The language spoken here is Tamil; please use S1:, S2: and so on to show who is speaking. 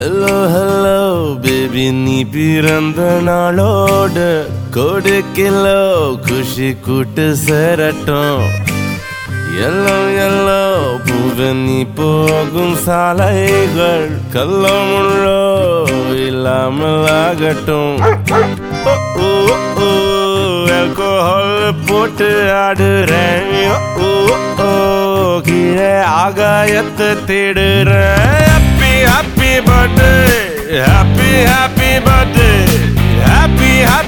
S1: ஹலோ ஹலோ பேபி நீ பிறந்த நாளோடு கொடு கிலோ குஷி கூட்டு சேரட்டும் எல்லோ எல்லோ பூவ நீ போகும் சாலைகள் கல்லோ முள்ளோ இல்லாமல் ஆகட்டும் ஓ, ஓ, ஓ, alcohol போட்டு ஆடுறேன் ஓ, ஓ, கீழே ஆகாயத்தை தேடுறேன் happy happy birthday happy happy birthday happy